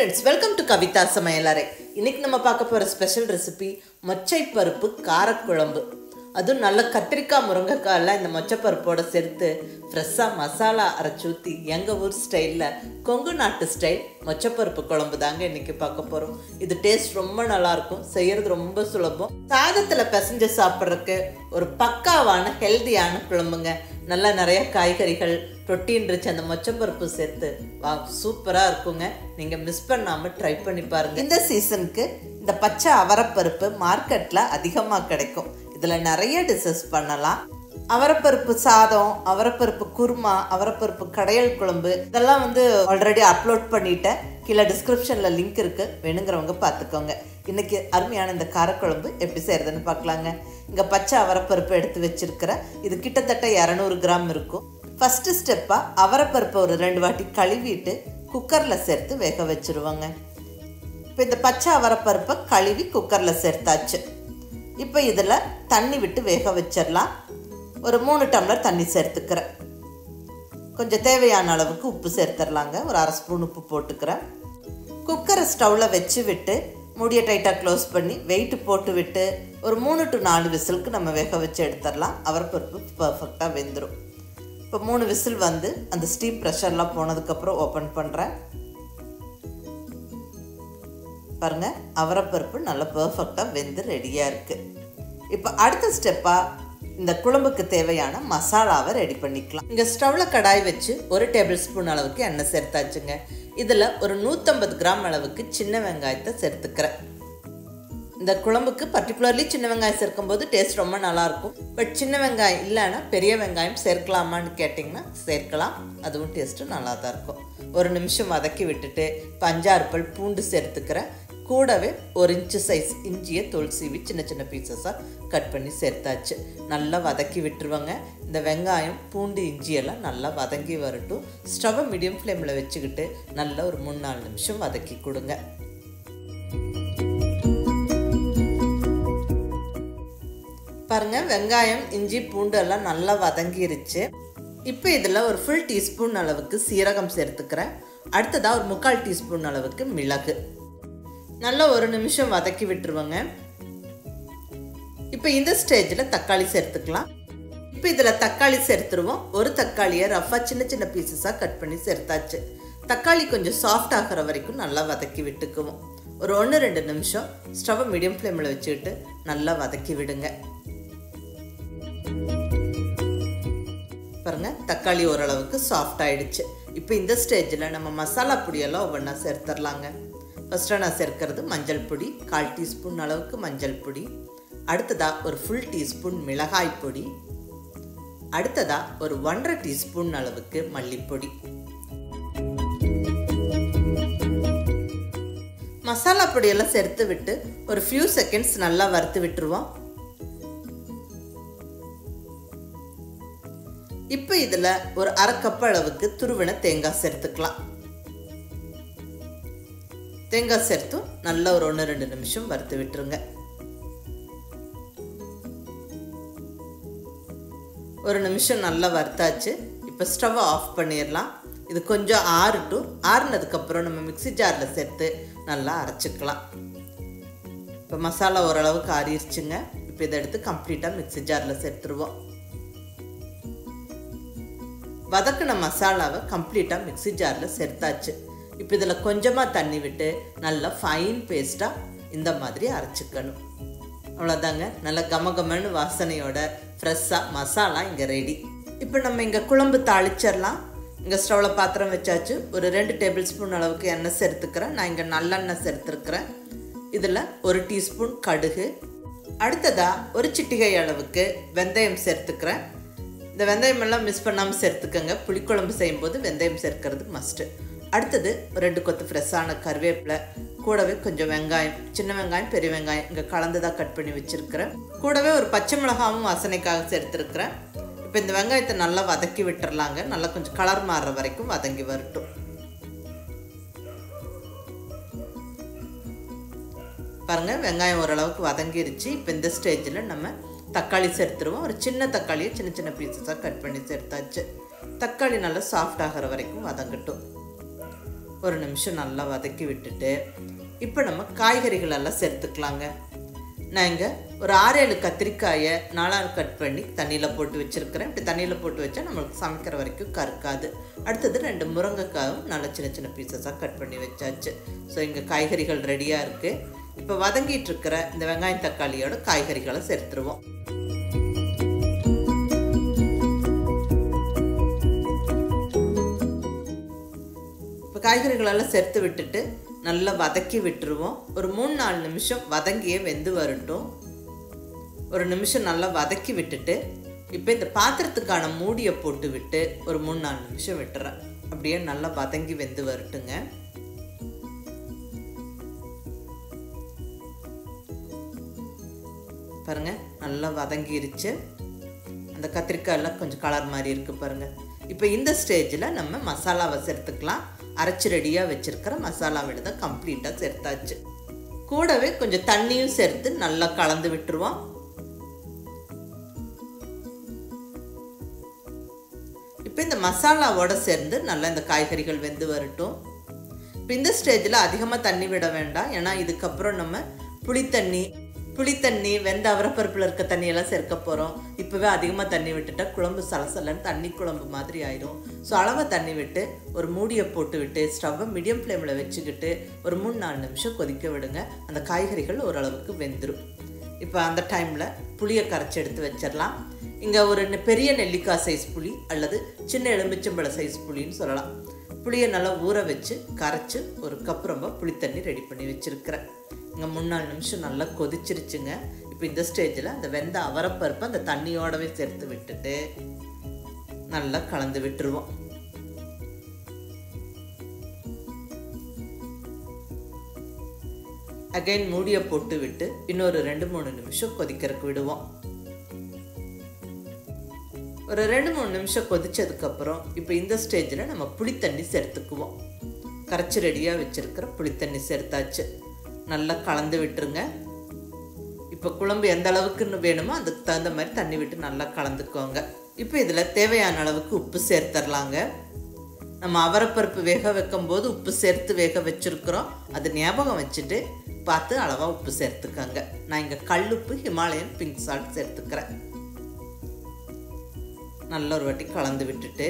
friends welcome to Kavitha சமையலறை இன்னைக்கு நம்ம பார்க்க போகிற ஸ்பெஷல் ரெசிபி மொச்சை பருப்பு காரக்குழம்பு அதுவும் நல்ல கத்திரிக்காய் முருங்கைக்காயில் இந்த மொச்சப்பருப்போட சேர்த்து ஃப்ரெஷ்ஷாக மசாலா அரைச்சி ஊற்றி எங்கள் ஊர் ஸ்டைலில் கொங்கு நாட்டு ஸ்டைல் மொச்சப்பருப்பு குழம்பு தாங்க இன்னைக்கு பார்க்க போகிறோம் இது டேஸ்ட் ரொம்ப நல்லாயிருக்கும் செய்கிறது ரொம்ப சுலபம் சாதத்தில் பிசைஞ்சு சாப்பிட்றதுக்கு ஒரு பக்காவான ஹெல்தியான குழம்புங்க நல்லா நிறைய காய்கறிகள் ப்ரோட்டீன் ரிச் அந்த மொச்சப்பருப்பு சேர்த்து வா சூப்பராக இருக்குங்க நீங்கள் மிஸ் பண்ணாமல் ட்ரை பண்ணி பாருங்கள் இந்த சீசனுக்கு இந்த பச்சை அவரைப்பருப்பு மார்க்கெட்டில் அதிகமாக கிடைக்கும் இதில் நிறைய டிஷ்ஷஸ் பண்ணலாம் அவரைப்பருப்பு சாதம் அவரைப்பருப்பு குருமா அவரைப்பருப்பு கடையல் குழம்பு இதெல்லாம் வந்து ஆல்ரெடி அப்லோட் பண்ணிட்டேன் கீழே டிஸ்கிரிப்ஷனில் லிங்க் இருக்குது வேணுங்கிறவங்க பார்த்துக்கோங்க இன்றைக்கி அருமையான இந்த காரக்குழம்பு எப்படி செய்கிறதுன்னு பார்க்கலாங்க இங்கே பச்சை அவரைப்பருப்பு எடுத்து வச்சுருக்கிறேன் இது கிட்டத்தட்ட இரநூறு கிராம் இருக்கும் ஃபஸ்ட்டு ஸ்டெப்பாக அவரைப்பருப்பை ஒரு ரெண்டு வாட்டி கழுவிட்டு குக்கரில் சேர்த்து வேக வச்சுருவாங்க இப்போ இந்த பச்சை அவரைப்பருப்பை கழுவி குக்கரில் சேர்த்தாச்சு இப்போ இதில் தண்ணி விட்டு வேக வச்சிடலாம் ஒரு மூணு டம்ளர் தண்ணி சேர்த்துக்கிறேன் கொஞ்சம் தேவையான அளவுக்கு உப்பு சேர்த்துடலாங்க ஒரு அரை ஸ்பூன் உப்பு போட்டுக்கிறேன் குக்கரை ஸ்டவ்வில் வச்சு விட்டு மூடியை டைட்டாக க்ளோஸ் பண்ணி வெயிட்டு போட்டு விட்டு ஒரு மூணு டு நாலு விசிலுக்கு நம்ம வேக வச்சு எடுத்துடலாம் அவரைப்பருப்பு பர்ஃபெக்டாக வெந்துடும் இப்போ மூணு விசில் வந்து அந்த ஸ்டீம் ப்ரெஷர்லாம் போனதுக்கப்புறம் ஓப்பன் பண்ணுறேன் பாருங்கள் அவரைப்பருப்பு நல்லா பர்ஃபெக்டாக வெந்து ரெடியாக இருக்குது இப்போ அடுத்த ஸ்டெப்பாக இந்த குழம்புக்கு தேவையான மசாலாவை ரெடி பண்ணிக்கலாம் இங்கே ஸ்டவ்வில் கடாய் வச்சு ஒரு டேபிள் ஸ்பூன் அளவுக்கு எண்ணெய் சேர்த்தாச்சுங்க இதில் ஒரு நூற்றம்பது கிராம் அளவுக்கு சின்ன வெங்காயத்தை சேர்த்துக்கிறேன் இந்த குழம்புக்கு பர்டிகுலர்லி சின்ன வெங்காயம் சேர்க்கும்போது டேஸ்ட் ரொம்ப நல்லாயிருக்கும் பட் சின்ன வெங்காயம் இல்லைன்னா பெரிய வெங்காயம் சேர்க்கலாமான்னு கேட்டிங்கன்னா சேர்க்கலாம் அதுவும் டேஸ்ட்டு நல்லா தான் இருக்கும் ஒரு நிமிஷம் வதக்கி விட்டுட்டு பஞ்சாறு பல் பூண்டு சேர்த்துக்கிறேன் கூடவே ஒரு இன்ச்சு சைஸ் இஞ்சியை தோல் சீவி சின்ன சின்ன பீசஸாக கட் பண்ணி சேர்த்தாச்சு நல்லா வதக்கி விட்டுருவாங்க இந்த வெங்காயம் பூண்டு இஞ்சியெல்லாம் நல்லா வதங்கி வரட்டும் ஸ்டவ்வை மீடியம் ஃப்ளேமில் வச்சுக்கிட்டு நல்லா ஒரு மூணு நாலு நிமிஷம் வதக்கி கொடுங்க பாருங்க வெங்காயம் இஞ்சி பூண்டு எல்லாம் நல்லா வதங்கிருச்சு இப்போ இதில் ஒரு ஃபுல் டீஸ்பூன் அளவுக்கு சீரகம் சேர்த்துக்கிறேன் அடுத்ததாக ஒரு முக்கால் டீஸ்பூன் அளவுக்கு மிளகு நல்லா ஒரு நிமிஷம் வதக்கி விட்டுருவோங்க இப்போ இந்த ஸ்டேஜில் தக்காளி சேர்த்துக்கலாம் இப்போ இதில் தக்காளி சேர்த்துருவோம் ஒரு தக்காளியை ரஃபாக சின்ன சின்ன பீசஸாக கட் பண்ணி சேர்த்தாச்சு தக்காளி கொஞ்சம் சாஃப்ட் ஆகிற வரைக்கும் நல்லா வதக்கி விட்டுக்குவோம் ஒரு ஒன்று ரெண்டு நிமிஷம் ஸ்டவ்வை மீடியம் ஃப்ளேமில் வச்சுக்கிட்டு நல்லா வதக்கி விடுங்க பாருங்க தக்காளி ஓரளவுக்கு சாஃப்ட் ஆயிடுச்சு இப்போ இந்த ஸ்டேஜில் நம்ம மசாலா பொடியெல்லாம் ஒவ்வொன்றா சேர்த்துடலாங்க ஃபஸ்ட்டாக நான் சேர்க்கறது மஞ்சள் பொடி கால் டீஸ்பூன் அளவுக்கு மஞ்சள் பொடி அடுத்ததாக ஒரு ஃபுல் டீஸ்பூன் மிளகாய் பொடி அடுத்ததாக ஒரு ஒன்றரை டீஸ்பூன் அளவுக்கு மல்லிப்பொடி மசாலா பொடியெல்லாம் சேர்த்து விட்டு ஒரு ஃபியூ செகண்ட்ஸ் நல்லா வறுத்து விட்டுருவோம் இப்போ இதில் ஒரு அரை கப் அளவுக்கு துருவின தேங்காய் சேர்த்துக்கலாம் தேங்காய் சேர்த்தும் நல்லா ஒரு ஒன்று ரெண்டு நிமிஷம் வறுத்து விட்டுருங்க ஒரு நிமிஷம் நல்லா வறுத்தாச்சு இப்போ ஸ்டவ்வை ஆஃப் பண்ணிடலாம் இது கொஞ்சம் ஆறட்டும் ஆறுனதுக்கப்புறம் நம்ம மிக்சி ஜாரில் சேர்த்து நல்லா அரைச்சிக்கலாம் இப்போ மசாலா ஓரளவுக்கு ஆறிடுச்சுங்க இப்போ இதை எடுத்து கம்ப்ளீட்டாக மிக்சி ஜாரில் சேர்த்துருவோம் வதக்கின மசாலாவை கம்ப்ளீட்டாக மிக்சி ஜாரில் சேர்த்தாச்சு இப்போ இதில் கொஞ்சமாக தண்ணி விட்டு நல்லா ஃபைன் பேஸ்ட்டாக இந்த மாதிரி அரைச்சிக்கணும் அவ்வளோதாங்க நல்ல கமகமன்னு வாசனையோட ஃப்ரெஷ்ஷாக மசாலா இங்கே ரெடி இப்போ நம்ம இங்கே குழம்பு தாளிச்சிடலாம் இங்கே ஸ்டவ்வில் பாத்திரம் வச்சாச்சு ஒரு ரெண்டு டேபிள் ஸ்பூன் அளவுக்கு எண்ணெய் சேர்த்துக்கிறேன் நான் இங்கே நல்லெண்ணெய் சேர்த்துருக்குறேன் இதில் ஒரு டீஸ்பூன் கடுகு அடுத்ததாக ஒரு சிட்டிகை அளவுக்கு வெந்தயம் சேர்த்துக்கிறேன் இந்த வெந்தயம் எல்லாம் மிஸ் பண்ணாமல் சேர்த்துக்கோங்க புளிக்குழம்பு செய்யும்போது வெந்தயம் சேர்க்கறது மஸ்ட்டு அடுத்தது ரெண்டு கொத்து ஃப்ரெஷ்ஷான கருவேப்பிலை கூடவே கொஞ்சம் வெங்காயம் சின்ன வெங்காயம் பெரிய வெங்காயம் இங்கே கலந்துதான் கட் பண்ணி வச்சுருக்கிறேன் கூடவே ஒரு பச்சை மிளகாவும் வாசனைக்காக சேர்த்துருக்குறேன் இப்போ இந்த வெங்காயத்தை நல்லா வதக்கி விட்டுறலாங்க நல்லா கொஞ்சம் கலர் மாறுற வரைக்கும் வதங்கி வரட்டும் பாருங்கள் வெங்காயம் ஓரளவுக்கு வதங்கிருச்சு இப்போ இந்த ஸ்டேஜில் நம்ம தக்காளி சேர்த்துருவோம் ஒரு சின்ன தக்காளியை சின்ன சின்ன பீசஸாக கட் பண்ணி சேர்த்தாச்சு தக்காளி நல்லா சாஃப்ட் ஆகிற வரைக்கும் வதங்கட்டும் ஒரு நிமிஷம் நல்லா வதக்கி விட்டுட்டு இப்போ நம்ம காய்கறிகள் எல்லாம் சேர்த்துக்கலாங்க நான் இங்கே ஒரு ஆறு ஏழு கத்திரிக்காயை நாலாக கட் பண்ணி தண்ணியில் போட்டு வச்சுருக்கிறேன் இப்படி தண்ணியில் போட்டு வச்சா நம்மளுக்கு சமைக்கிற வரைக்கும் கருக்காது அடுத்தது ரெண்டு முருங்கைக்காயும் நல்லா சின்ன சின்ன பீசஸாக கட் பண்ணி வச்சாச்சு ஸோ இங்கே காய்கறிகள் ரெடியாக இருக்குது இப்போ வதங்கிட்டு இருக்கிற இந்த வெங்காயம் தக்காளியோட காய்கறிகளை சேர்த்துருவோம் இப்போ காய்கறிகளெல்லாம் சேர்த்து விட்டுட்டு நல்லா வதக்கி விட்டுருவோம் ஒரு மூணு நாலு நிமிஷம் வதங்கியே வெந்து வரட்டும் ஒரு நிமிஷம் நல்லா வதக்கி விட்டுட்டு இப்போ இந்த பாத்திரத்துக்கான மூடியை போட்டு விட்டு ஒரு மூணு நாலு நிமிஷம் விட்டுறேன் அப்படியே நல்லா வதங்கி வெந்து வரட்டுங்க பாருங்க நல்லா வதங்கிருச்சு அந்த கத்திரிக்காய் எல்லாம் கொஞ்சம் கலர் மாதிரி இருக்கு பாருங்க இப்போ இந்த ஸ்டேஜில் நம்ம மசாலாவை சேர்த்துக்கலாம் அரைச்சி ரெடியாக வச்சுருக்கிற மசாலா விழுத கம்ப்ளீட்டாக சேர்த்தாச்சு கூடவே கொஞ்சம் தண்ணியும் சேர்த்து நல்லா கலந்து விட்டுருவோம் இப்போ இந்த மசாலாவோட சேர்ந்து நல்லா இந்த காய்கறிகள் வெந்து வரட்டும் இப்போ இந்த ஸ்டேஜில் அதிகமாக தண்ணி விட வேண்டாம் ஏன்னா இதுக்கப்புறம் நம்ம புளித்தண்ணி புளித்தண்ணி வெந்த அவரப்பருப்பில் இருக்க தண்ணியெல்லாம் சேர்க்க போகிறோம் இப்போவே அதிகமாக தண்ணி விட்டுட்டா குழம்பு சலசலன்னு தண்ணி குழம்பு மாதிரி ஆயிடும் ஸோ அளவாக தண்ணி விட்டு ஒரு மூடியை போட்டு விட்டு ஸ்டவ்வை மீடியம் ஃப்ளேமில் வச்சுக்கிட்டு ஒரு மூணு நாலு நிமிஷம் கொதிக்க விடுங்க அந்த காய்கறிகள் ஓரளவுக்கு வெந்துடும் இப்போ அந்த டைமில் புளியை கரைச்சி எடுத்து வச்சிடலாம் இங்கே ஒரு நெ- பெரிய நெல்லிக்காய் சைஸ் புளி அல்லது சின்ன எலுமிச்சம்பழ சைஸ் புளின்னு சொல்லலாம் புளியை நல்லா ஊற வச்சு கரைச்சி ஒரு கப் ரொம்ப புளித்தண்ணி ரெடி பண்ணி வச்சுருக்கிறேன் இங்கே மூணு நாலு நிமிஷம் நல்லா கொதிச்சிருச்சுங்க இப்போ இந்த ஸ்டேஜில் அந்த வெந்த அவரப்பருப்பை அந்த தண்ணியோடவே சேர்த்து விட்டுட்டு நல்லா கலந்து விட்டுருவோம் அகைன் மூடியை போட்டு விட்டு இன்னொரு ரெண்டு மூணு நிமிஷம் கொதிக்கிறதுக்கு விடுவோம் ஒரு ரெண்டு மூணு நிமிஷம் கொதிச்சதுக்கப்புறம் இப்போ இந்த ஸ்டேஜில் நம்ம புளித்தண்ணி சேர்த்துக்குவோம் கரைச்சி ரெடியாக வச்சுருக்கிற புளித்தண்ணி சேர்த்தாச்சு நல்லா கலந்து விட்டுருங்க இப்போ குழம்பு எந்த அளவுக்குன்னு வேணுமோ அதுக்கு தகுந்த மாதிரி தண்ணி விட்டு நல்லா கலந்துக்கோங்க இப்போ இதில் தேவையான அளவுக்கு உப்பு சேர்த்துடலாங்க நம்ம அவரைப்பருப்பு வேக வைக்கும்போது உப்பு சேர்த்து வேக வச்சுருக்குறோம் அது ஞாபகம் வச்சுட்டு பார்த்து அளவாக உப்பு சேர்த்துக்கோங்க நான் இங்கே கல்லுப்பு ஹிமாலயன் பிங்க் சால்ட் சேர்த்துக்கிறேன் நல்ல ஒரு வாட்டி கலந்து விட்டுட்டு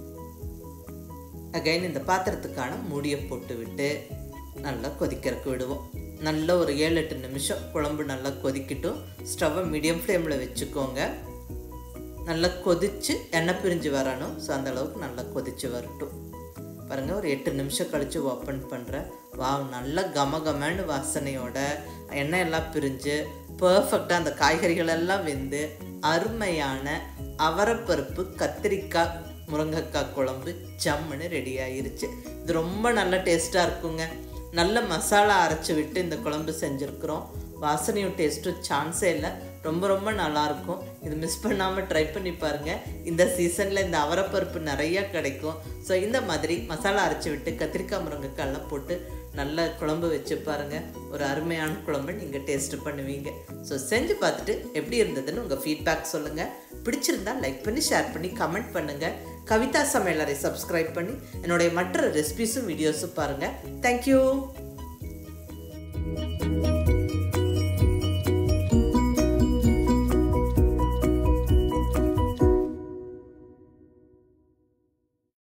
அகைன் இந்த பாத்திரத்துக்கான மூடியை போட்டு விட்டு நல்லா கொதிக்கிறதுக்கு விடுவோம் நல்ல ஒரு ஏழு எட்டு நிமிஷம் குழம்பு நல்லா கொதிக்கட்டும் ஸ்டவ்வை மீடியம் ஃப்ளேமில் வச்சுக்கோங்க நல்லா கொதிச்சு எண்ணெய் பிரிஞ்சு வரணும் ஸோ அந்த அளவுக்கு நல்லா கொதிச்சு வரட்டும் பாருங்கள் ஒரு எட்டு நிமிஷம் கழித்து ஓப்பன் பண்ணுறேன் வாவ் நல்ல கம கமன்னு வாசனையோட எண்ணெய் எல்லாம் பிரிஞ்சு பர்ஃபெக்டாக அந்த காய்கறிகள் எல்லாம் வெந்து அருமையான அவரைப்பருப்பு கத்திரிக்காய் முருங்கைக்காய் குழம்பு ஜம்முன்னு ரெடி ஆயிருச்சு இது ரொம்ப நல்ல டேஸ்ட்டாக இருக்குங்க நல்ல மசாலா அரைச்சி விட்டு இந்த குழம்பு செஞ்சுருக்குறோம் வாசனையும் டேஸ்ட்டும் சான்ஸே இல்லை ரொம்ப ரொம்ப நல்லாயிருக்கும் இது மிஸ் பண்ணாமல் ட்ரை பண்ணி பாருங்கள் இந்த சீசனில் இந்த அவரைப்பருப்பு நிறையா கிடைக்கும் ஸோ இந்த மாதிரி மசாலா அரைச்சி விட்டு கத்திரிக்காய் முருங்கைக்காயெல்லாம் போட்டு நல்ல குழம்பு வச்சு பாருங்கள் ஒரு அருமையான குழம்பு நீங்கள் டேஸ்ட் பண்ணுவீங்க ஸோ செஞ்சு பார்த்துட்டு எப்படி இருந்ததுன்னு உங்கள் ஃபீட்பேக் சொல்லுங்கள் பிடிச்சிருந்தா லைக் பண்ணி ஷேர் பண்ணி கமெண்ட் பண்ணுங்கள் கவிதா சமையலரை சப்ஸ்கிரைப் பண்ணி என்னுடைய மற்ற ரெசிபிஸும் வீடியோஸும் பாருங்கள் தேங்க்யூ